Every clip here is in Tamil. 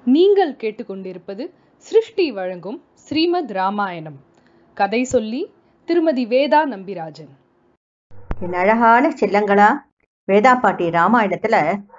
நீங்கள் கேட்டுக்கொண்டிருப்பது சிருஷ்டி வழங்கும் ஸ்ரீமத் ராமாயணம் கதை சொல்லி திருமதி வேதா நம்பிராஜன் என் அழகான செல்லங்களா வேதா பாட்டி ராமாயணத்துல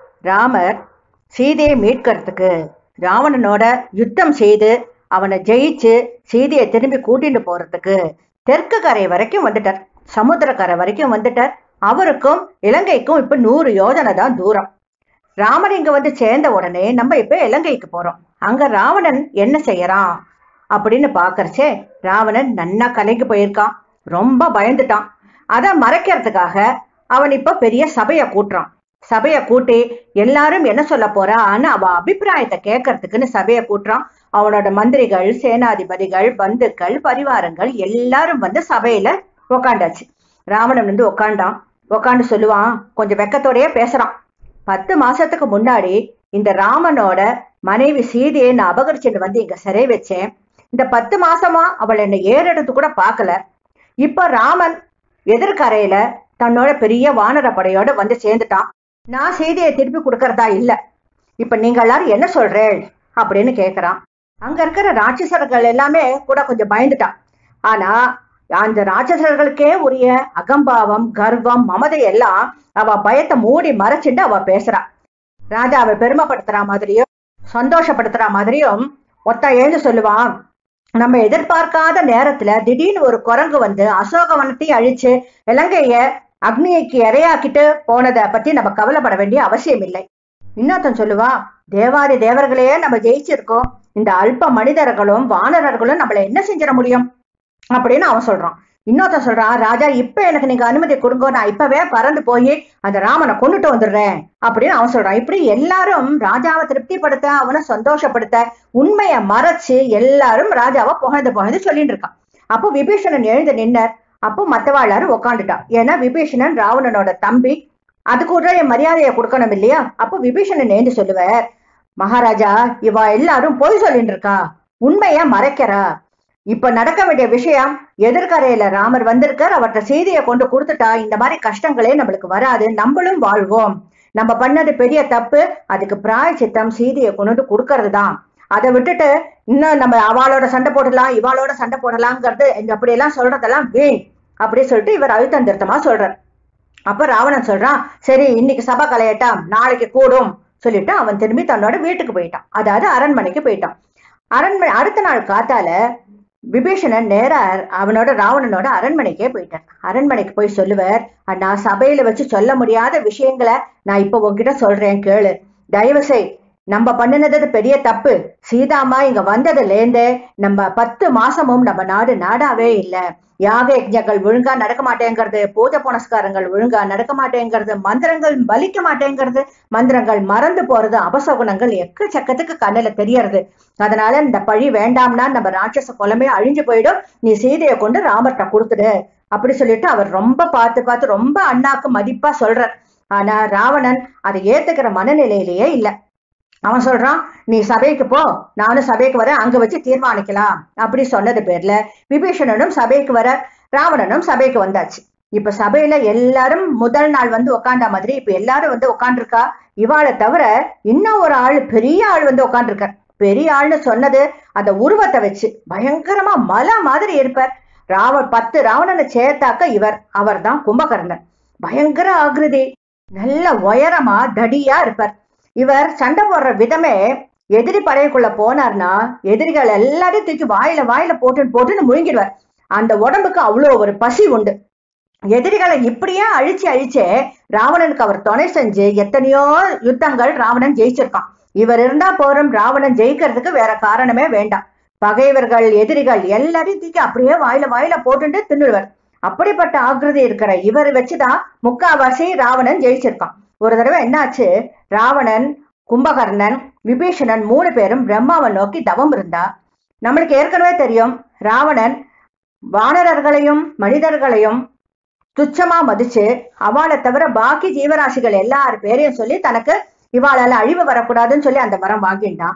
ராமர் சீதையை மீட்கிறதுக்கு ராவணனோட யுத்தம் செய்து அவனை ஜெயிச்சு சீதையை திரும்பி கூட்டிட்டு போறதுக்கு தெற்கு கரை வரைக்கும் வந்துட்டார் சமுத்திரக்கரை வரைக்கும் வந்துட்டார் அவருக்கும் இலங்கைக்கும் இப்ப நூறு யோஜனை தான் தூரம் ராமன் இங்க வந்து சேர்ந்த உடனே நம்ம இப்ப இலங்கைக்கு போறோம் அங்க ராவணன் என்ன செய்யறான் அப்படின்னு பாக்கறச்சே ராவணன் நன்னா கலைக்கு போயிருக்கான் ரொம்ப பயந்துட்டான் அதை மறைக்கிறதுக்காக அவன் இப்ப பெரிய சபையை கூட்டுறான் சபையை கூட்டி எல்லாரும் என்ன சொல்ல போறான்னு அவ அபிப்பிராயத்தை கேட்கறதுக்குன்னு சபையை கூட்டுறான் அவனோட மந்திரிகள் சேனாதிபதிகள் பந்துக்கள் பரிவாரங்கள் எல்லாரும் வந்து சபையில உக்காண்டாச்சு ராவணன் வந்து உக்காண்டான் உக்காண்டு சொல்லுவான் கொஞ்சம் வெக்கத்தோடயே பேசுறான் பத்து மாசத்துக்கு முன்னாடி இந்த ராமனோட மனைவி சீதையை நான் அபகரிச்சுட்டு வந்து இங்க சிறை வச்சேன் இந்த பத்து மாசமா அவள் என்னை ஏறெடுத்து கூட பார்க்கல இப்ப ராமன் எதிர்கரையில தன்னோட பெரிய வானர படையோட வந்து சேர்ந்துட்டான் நான் சீதையை திருப்பி கொடுக்கறதா இல்ல இப்ப நீங்க எல்லாரும் என்ன சொல்றேன் அப்படின்னு கேக்குறான் அங்க இருக்கிற ராட்சசர்கள் எல்லாமே கூட கொஞ்சம் பயந்துட்டான் ஆனா அந்த ராட்சசர்களுக்கே உரிய அகம்பாவம் கர்வம் மமதை எல்லாம் அவ பயத்தை மூடி மறைச்சிட்டு அவ பேசுறா ராஜாவை பெருமைப்படுத்துற மாதிரியும் சந்தோஷப்படுத்துற மாதிரியும் ஒத்த எழுந்து சொல்லுவான் நம்ம எதிர்பார்க்காத நேரத்துல திடீர்னு ஒரு குரங்கு வந்து அசோகவனத்தையும் அழிச்சு இலங்கைய அக்னிக்கு இரையாக்கிட்டு போனதை பத்தி நம்ம கவலைப்பட வேண்டிய அவசியம் இல்லை இன்னொருத்தன் சொல்லுவா தேவாதி தேவர்களையே நம்ம ஜெயிச்சிருக்கோம் இந்த அல்ப மனிதர்களும் வானரர்களும் நம்மள என்ன செஞ்சிட முடியும் அப்படின்னு அவன் சொல்றான் இன்னொருத்தன் சொல்றான் ராஜா இப்ப எனக்கு நீங்க அனுமதி கொடுங்க நான் இப்பவே பறந்து போய் அந்த ராமனை கொண்டுட்டு வந்துடுறேன் அப்படின்னு அவன் சொல்றான் இப்படி எல்லாரும் ராஜாவை திருப்திப்படுத்த அவனை சந்தோஷப்படுத்த உண்மையை மறைச்சு எல்லாரும் ராஜாவை புகழ்ந்து புகழ்ந்து சொல்லிட்டு இருக்கான் அப்போ விபீஷணன் எழுந்து நின்னர் அப்போ மத்தவா எல்லாரும் உக்காந்துட்டான் ஏன்னா விபீஷணன் ராவணனோட தம்பி அது கூட என் மரியாதையை கொடுக்கணும் இல்லையா அப்போ விபீஷணன் எழுந்து சொல்லுவார் மகாராஜா இவ எல்லாரும் பொய் சொல்லிட்டு இருக்கா உண்மைய மறைக்கிறா இப்ப நடக்க வேண்டிய விஷயம் எதிர்கரையில ராமர் வந்திருக்கார் அவர்கிட்ட செய்தியை கொண்டு கொடுத்துட்டா இந்த மாதிரி கஷ்டங்களே நம்மளுக்கு வராது நம்மளும் வாழ்வோம் நம்ம பண்ணது பெரிய தப்பு அதுக்கு பிராய சித்தம் சீதையை கொண்டு வந்து கொடுக்கறது தான் அதை விட்டுட்டு இன்னும் நம்ம அவளோட சண்டை போடலாம் இவாளோட சண்டை போடலாங்கிறது இந்த அப்படி எல்லாம் சொல்றதெல்லாம் வீண் அப்படி சொல்லிட்டு இவர் அழுத்தம் திருத்தமா சொல்றார் அப்ப ராவணன் சொல்றான் சரி இன்னைக்கு சபை கலையட்டாம் நாளைக்கு கூடும் சொல்லிட்டு அவன் திரும்பி தன்னோட வீட்டுக்கு போயிட்டான் அதாவது அரண்மனைக்கு போயிட்டான் அரண்மனை அடுத்த நாள் காத்தால விபீஷணன் நேரா அவனோட ராவணனோட அரண்மனைக்கே போயிட்டார் அரண்மனைக்கு போய் சொல்லுவார் நான் சபையில வச்சு சொல்ல முடியாத விஷயங்களை நான் இப்ப உங்ககிட்ட சொல்றேன் கேளு தயவு செய் நம்ம பண்ணினது பெரிய தப்பு சீதாமா இங்க வந்ததுல இருந்தே நம்ம பத்து மாசமும் நம்ம நாடு நாடாவே இல்ல யாக யஜ்ஞங்கள் ஒழுங்கா நடக்க மாட்டேங்கிறது பூஜை புனஸ்காரங்கள் ஒழுங்கா நடக்க மாட்டேங்கிறது மந்திரங்கள் பலிக்க மாட்டேங்கிறது மந்திரங்கள் மறந்து போறது அபசகுணங்கள் எக்கச்சக்கத்துக்கு கண்ணுல தெரியறது அதனால இந்த பழி வேண்டாம்னா நம்ம ராட்சச குலமே அழிஞ்சு போயிடும் நீ சீதையை கொண்டு ராமர்கிட்ட கொடுத்துடு அப்படி சொல்லிட்டு அவர் ரொம்ப பார்த்து பார்த்து ரொம்ப அண்ணாக்கு மதிப்பா சொல்றார் ஆனா ராவணன் அதை ஏத்துக்கிற மனநிலையிலேயே இல்ல அவன் சொல்றான் நீ சபைக்கு போ நானும் சபைக்கு வரேன் அங்க வச்சு தீர்மானிக்கலாம் அப்படி சொன்னது பேர்ல விபீஷணனும் சபைக்கு வர ராவணனும் சபைக்கு வந்தாச்சு இப்ப சபையில எல்லாரும் முதல் நாள் வந்து உக்காண்ட மாதிரி இப்ப எல்லாரும் வந்து உக்காண்டிருக்கா இவாளை தவிர இன்னும் ஒரு ஆள் பெரிய ஆள் வந்து உக்காண்டிருக்கார் பெரிய ஆள்னு சொன்னது அந்த உருவத்தை வச்சு பயங்கரமா மலை மாதிரி இருப்பார் ராவ பத்து ராவணனை சேர்த்தாக்க இவர் அவர் தான் கும்பகர்ணன் பயங்கர ஆகிருதி நல்ல உயரமா தடியா இருப்பார் இவர் சண்டை போடுற விதமே எதிரி படையக்குள்ள போனார்னா எதிரிகள் எல்லாரையும் தூக்கி வாயில வாயில போட்டுன்னு போட்டுன்னு முழுங்கிடுவார் அந்த உடம்புக்கு அவ்வளோ ஒரு பசி உண்டு எதிரிகளை இப்படியே அழிச்சு அழிச்சே ராவணனுக்கு அவர் துணை செஞ்சு எத்தனையோ யுத்தங்கள் ராவணன் ஜெயிச்சிருக்கான் இவர் இருந்தா போறோம் ராவணன் ஜெயிக்கிறதுக்கு வேற காரணமே வேண்டாம் பகைவர்கள் எதிரிகள் எல்லாரையும் தூக்கி அப்படியே வாயில வாயில போட்டுட்டு தின்னுடுவார் அப்படிப்பட்ட ஆகிருதி இருக்கிற இவர் வச்சுதான் முக்காவாசி ராவணன் ஜெயிச்சிருக்கான் ஒரு தடவை என்னாச்சு ராவணன் கும்பகர்ணன் விபீஷணன் மூணு பேரும் பிரம்மாவை நோக்கி தவம் இருந்தா நம்மளுக்கு ஏற்கனவே தெரியும் ராவணன் வானரர்களையும் மனிதர்களையும் துச்சமா மதிச்சு அவளை தவிர பாக்கி ஜீவராசிகள் எல்லார் பேரையும் சொல்லி தனக்கு இவாளால அழிவு வரக்கூடாதுன்னு சொல்லி அந்த வரம் வாங்கிட்டான்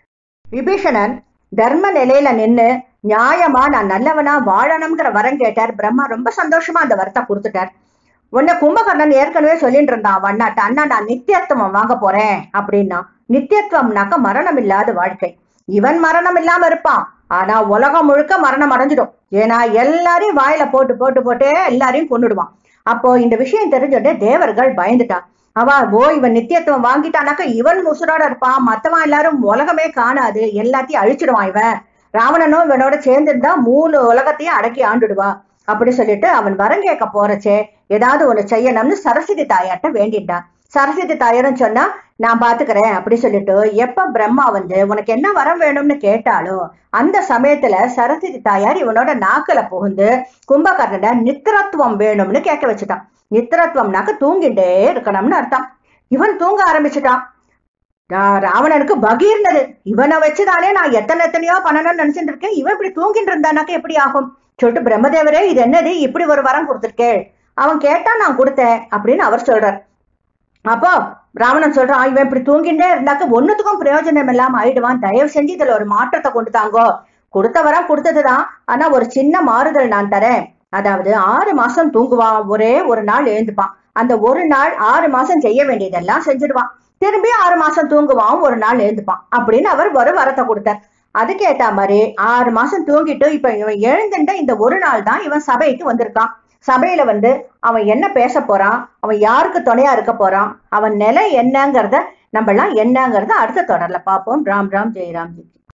விபீஷணன் தர்ம நிலையில நின்னு நியாயமா நான் நல்லவனா வாழணுங்கிற வரம் கேட்டார் பிரம்மா ரொம்ப சந்தோஷமா அந்த வரத்தை கொடுத்துட்டார் உன்னை கும்பகர்ணன் ஏற்கனவே சொல்லிட்டு இருந்தான் அவன் அண்ணாட்ட அண்ணா நான் நித்தியத்துவம் வாங்க போறேன் அப்படின்னா நித்தியத்துவம்னாக்க மரணம் இல்லாத வாழ்க்கை இவன் மரணம் இல்லாம இருப்பான் ஆனா உலகம் முழுக்க மரணம் அடைஞ்சிடும் ஏன்னா எல்லாரையும் வாயில போட்டு போட்டு போட்டே எல்லாரையும் கொன்னுடுவான் அப்போ இந்த விஷயம் தெரிஞ்சோடனே தேவர்கள் பயந்துட்டான் அவ ஓ இவன் நித்தியத்துவம் வாங்கிட்டானாக்க இவன் முசுரோட இருப்பான் மத்தவன் எல்லாரும் உலகமே காணாது எல்லாத்தையும் அழிச்சிடுவான் இவன் ராவணனும் இவனோட சேர்ந்திருந்தா மூணு உலகத்தையும் அடக்கி ஆண்டுடுவா அப்படி சொல்லிட்டு அவன் வரம் கேட்க போறச்சே ஏதாவது ஒண்ணு செய்யணும்னு சரஸ்வதி தாயார்ட்ட வேண்டிட்டான் சரஸ்வதி தாயாரும் சொன்னா நான் பாத்துக்கிறேன் அப்படி சொல்லிட்டு எப்ப பிரம்மா வந்து உனக்கு என்ன வரம் வேணும்னு கேட்டாலோ அந்த சமயத்துல சரஸ்வதி தாயார் இவனோட நாக்குல புகுந்து கும்பகர்ணனை நித்திரத்துவம் வேணும்னு கேட்க வச்சுட்டான் நித்திரத்துவம்னாக்க தூங்கிட்டே இருக்கணும்னு அர்த்தம் இவன் தூங்க ஆரம்பிச்சுட்டான் ரா- ராவணனுக்கு பகீர்னது இவனை வச்சுதானே நான் எத்தனை எத்தனையோ பண்ணணும்னு நினைச்சிட்டு இருக்கேன் இவன் இப்படி தூங்கிட்டு இருந்தானாக்க எப்படி ஆகும் சொல்லிட்டு பிரம்மதேவரே இது என்னது இப்படி ஒரு வரம் கொடுத்துருக்கே அவன் கேட்டா நான் கொடுத்தேன் அப்படின்னு அவர் சொல்றார் அப்போ ராவணன் சொல்றான் இவன் இப்படி தூங்கிட்டே இருந்தாக்க ஒண்ணுத்துக்கும் பிரயோஜனம் இல்லாம ஆயிடுவான் தயவு செஞ்சு இதுல ஒரு மாற்றத்தை கொண்டு தாங்கோ கொடுத்த வரம் கொடுத்ததுதான் ஆனா ஒரு சின்ன மாறுதல் நான் தரேன் அதாவது ஆறு மாசம் தூங்குவான் ஒரே ஒரு நாள் எழுந்துப்பான் அந்த ஒரு நாள் ஆறு மாசம் செய்ய வேண்டியதெல்லாம் செஞ்சுடுவான் திரும்பி ஆறு மாசம் தூங்குவான் ஒரு நாள் எழுந்துப்பான் அப்படின்னு அவர் ஒரு வரத்தை கொடுத்தார் அதுக்கேத்த மாதிரி ஆறு மாசம் தூங்கிட்டு இப்ப இவன் எழுந்துட்ட இந்த ஒரு நாள் தான் இவன் சபைக்கு வந்திருக்கான் சபையில வந்து அவன் என்ன பேச போறான் அவன் யாருக்கு துணையா இருக்க போறான் அவன் நிலை என்னங்கிறத நம்ம எல்லாம் என்னங்கிறத அடுத்த தொடர்ல பார்ப்போம் ராம் ராம் ஜெய் ராம் ஜெய்